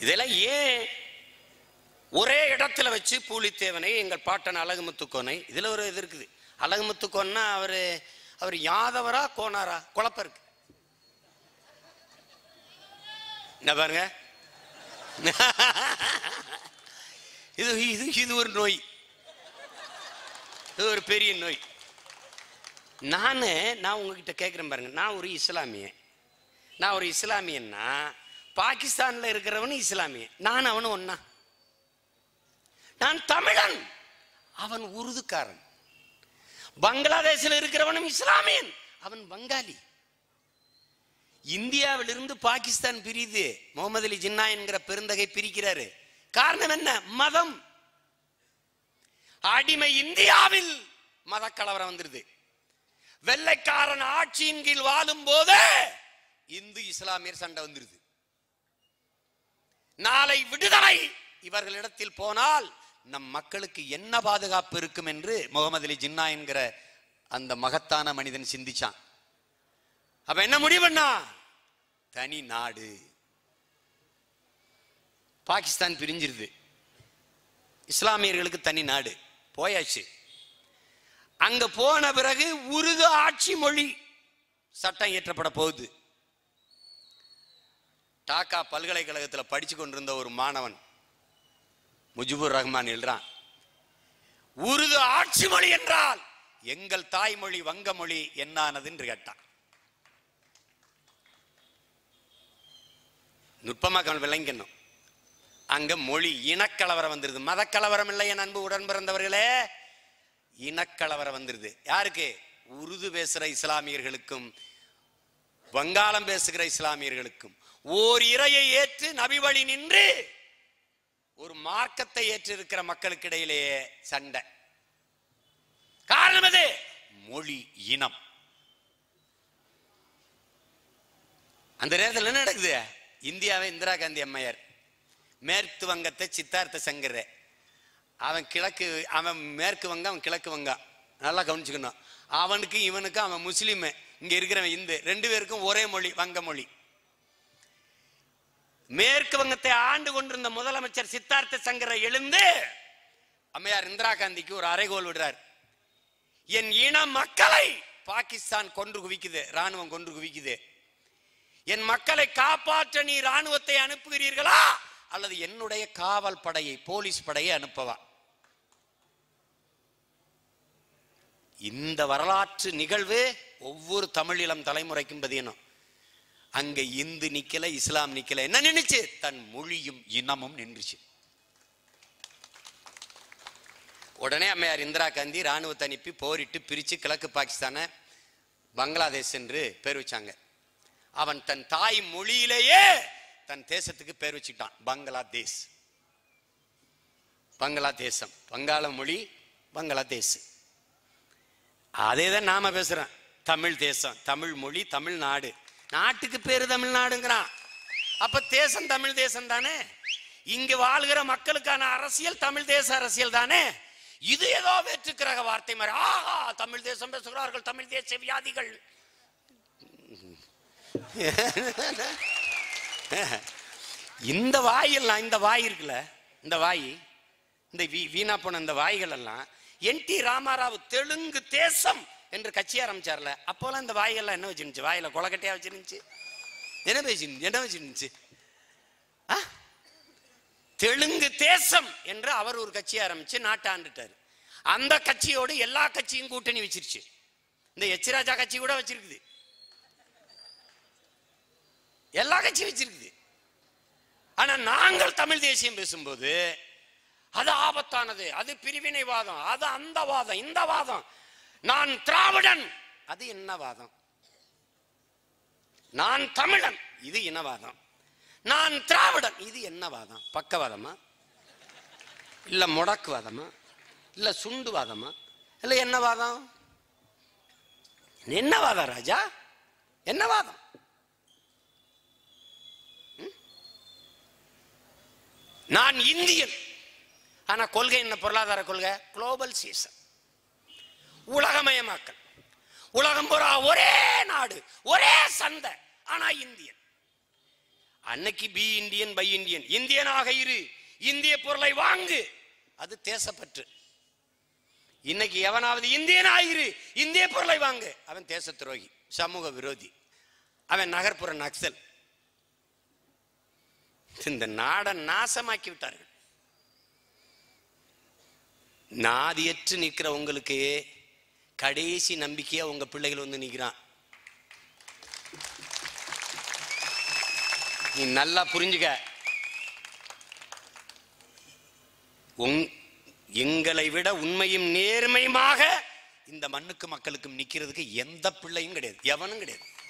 இதெல்லாம் ஏன் ஒரே இடத்துல வச்சு பூலித்தேவனை எங்கள் பாட்டன் அழகுமுத்துக்கோனை இதுல ஒரு இது இருக்குது அழகுமுத்துக்கோன்னா அவரு அவர் யாதவரா கோனாரா குழப்பம் இருக்கு என்ன பாருங்க இது இது இது ஒரு நோய் இது ஒரு பெரிய நோய் நான் நான் உங்ககிட்ட கேட்குறேன் பாருங்க நான் ஒரு இஸ்லாமியன் நான் ஒரு இஸ்லாமியன்னா பாகிஸ்தான்ல இருக்கிறவன் இஸ்லாமியன் நான் அவனும் ஒன்னா நான் தமிழன் அவன் உருதுக்காரன் பங்களாதேஷில் இருக்கிறவனும் இஸ்லாமியன் அவன் வங்காளி இந்தியாவிலிருந்து பாகிஸ்தான் பிரியுது முகமது அலி ஜின்னா என்கிற பெருந்தகை பிரிக்கிறாரு காரணம் என்ன மதம் அடிமை இந்தியாவில் மத கலவரம் வந்துருது வெள்ளைக்காரன் ஆட்சியின் கீழ் வாழும் போது இந்து இஸ்லாமியர் சண்டை வந்துருது நாளை விடுதலை இவர்களிடத்தில் போனால் நம் மக்களுக்கு என்ன பாதுகாப்பு இருக்கும் என்று முகமது அலி ஜின்னா என்கிற அந்த மகத்தான மனிதன் சிந்திச்சான் அப்ப என்ன முடிவு பண்ணா தனி நாடு பாகிஸ்தான் பிரிஞ்சிருது இஸ்லாமியர்களுக்கு தனி நாடு போயாச்சு அங்க போன பிறகு உருது ஆட்சி மொழி சட்டம் இயற்றப்பட போகுது டாக்கா பல்கலைக்கழகத்தில் படிச்சு கொண்டிருந்த ஒரு மாணவன் முஜிபுர் ரஹ்மான் எழுறான் உருது ஆட்சி மொழி என்றால் எங்கள் தாய்மொழி வங்க மொழி என்னானது என்று கேட்டான் நுட்பமாக அவன் விளங்கணும் அங்க மொழி இனக்கலவரம் வந்துருது மதக்கலவரம் இல்லை என் அன்பு உடன் பிறந்தவர்களே இனக்கலவரம் வந்துருது யாருக்கு உருது பேசுற இஸ்லாமியர்களுக்கும் வங்காளம் பேசுகிற இஸ்லாமியர்களுக்கும் ஓர் இறையை ஏற்று நபி வழி நின்று ஒரு மார்க்கத்தை ஏற்றிருக்கிற மக்களுக்கு இடையிலேயே சண்டை காரணம் எது மொழி இனம் அந்த நேரத்தில் என்ன நடக்குது இந்தியாவை இந்திரா காந்தி அம்மையார் மேற்கு வங்கத்தை சித்தார்த்த சங்கர் அவன் கிழக்கு அவன் மேற்கு வங்கம் அவன் கிழக்கு வங்கம் நல்லா கவனிச்சுக்கணும் அவனுக்கு இவனுக்கு அவன் முஸ்லீம் இங்க இருக்கிறவன் இந்து ரெண்டு பேருக்கும் ஒரே மொழி வங்க மொழி மேற்கு வங்கத்தை ஆண்டு கொண்டிருந்த முதலமைச்சர் சித்தார்த்த சங்கரை எழுந்து அம்மையார் இந்திரா காந்திக்கு ஒரு அறைகோல் விடுறார் என் இன மக்களை பாகிஸ்தான் கொன்று குவிக்குது ராணுவம் கொன்று குவிக்குது என் மக்களை காப்பாற்ற நீ ராணுவத்தை அனுப்புகிறீர்களா அல்லது என்னுடைய காவல் படையை போலீஸ் படையை அனுப்பவா இந்த வரலாற்று நிகழ்வு ஒவ்வொரு தமிழீழம் தலைமுறைக்கும் பதியணும் அங்க இந்து நிக்கல இஸ்லாம் நிக்கல என்ன நின்னுச்சு தன் மொழியும் இனமும் நின்றுச்சு உடனே அம்மையார் இந்திரா காந்தி ராணுவத்தை அனுப்பி போரிட்டு பிரிச்சு கிழக்கு பாகிஸ்தானை பங்களாதேஷ் என்று பேர் வச்சாங்க அவன் தன் தாய் மொழியிலேயே தன் தேசத்துக்கு பேர் வச்சுட்டான் பங்களாதேஷ் பங்களாதேசம் வங்காள மொழி பங்களாதேஷ் அதே தான் நாம பேசுறோம் தமிழ் தேசம் தமிழ் மொழி தமிழ் நாடு நாட்டுக்கு பேரு தமிழ்நாடுங்கிறான் அப்ப தேசம் தமிழ் தேசம் தானே இங்கு வாழ்கிற மக்களுக்கான அரசியல் தமிழ் தேச அரசியல் தானே இது ஏதோ வெற்றுக்கிரக வார்த்தை மாதிரி ஆஹா தமிழ் தேசம் பேசுகிறார்கள் தமிழ் தேச வியாதிகள் இந்த வாயெல்லாம் இந்த வாய் இருக்குல்ல இந்த வாய் இந்த வீ வீணா போன இந்த வாய்கள் எல்லாம் என் டி ராமாராவ் தெலுங்கு தேசம் என்று கட்சி ஆரம்பிச்சார்ல அப்போலாம் இந்த வாய்கள்லாம் என்ன வச்சிருந்துச்சு வாயில கொலக்கட்டையா வச்சிருந்துச்சு என்ன பேசிருந்துச்சு என்ன வச்சிருந்துச்சு ஆ? தெலுங்கு தேசம் என்று அவர் ஒரு கட்சி ஆரம்பிச்சு நாட்டை ஆண்டுட்டாரு அந்த கட்சியோடு எல்லா கட்சியும் கூட்டணி வச்சிருச்சு இந்த எச்ராஜா கட்சி கூட வச்சிருக்குது எல்லா கட்சியும் வச்சிருக்குது ஆனா நாங்கள் தமிழ் தேசியம் பேசும்போது அது ஆபத்தானது அது பிரிவினைவாதம் அது அந்த வாதம் இந்த வாதம் நான் திராவிடன் அது என்ன வாதம் நான் தமிழன் இது இனவாதம் நான் திராவிடன் இது என்ன வாதம் பக்கவாதமா இல்ல முடக்குவாதமா இல்ல சுண்டுவாதமா இல்ல என்ன வாதம் என்ன வாதம் ராஜா என்ன வாதம் ம்? நான் இந்தியன் ஆனா கொள்கை என்ன பொருளாதார கொள்கை குளோபல் சீசன் உலகமயமாக்கல் உலகம் பூரா ஒரே நாடு ஒரே சந்தை ஆனா இந்தியன் அன்னைக்கு பி இந்தியன் பை இந்தியன் இந்தியனாக இரு இந்திய பொருளை வாங்கு அது தேசப்பற்று இன்னைக்கு எவனாவது இந்தியன் ஆயிரு இந்திய பொருளை வாங்கு அவன் தேச துரோகி சமூக விரோதி அவன் நகர்ப்புற நக்சல் இந்த நாடை நாசமாக்கி விட்டார்கள் நாதியற்று நிற்கிற உங்களுக்கு கடைசி நம்பிக்கையா உங்க பிள்ளைகள் வந்து நிற்கிறான் நீ நல்லா புரிஞ்சுக்க உங் எங்களை விட உண்மையும் நேர்மையுமாக இந்த மண்ணுக்கு மக்களுக்கும் நிக்கிறதுக்கு எந்த பிள்ளையும் கிடையாது எவனும் கிடையாது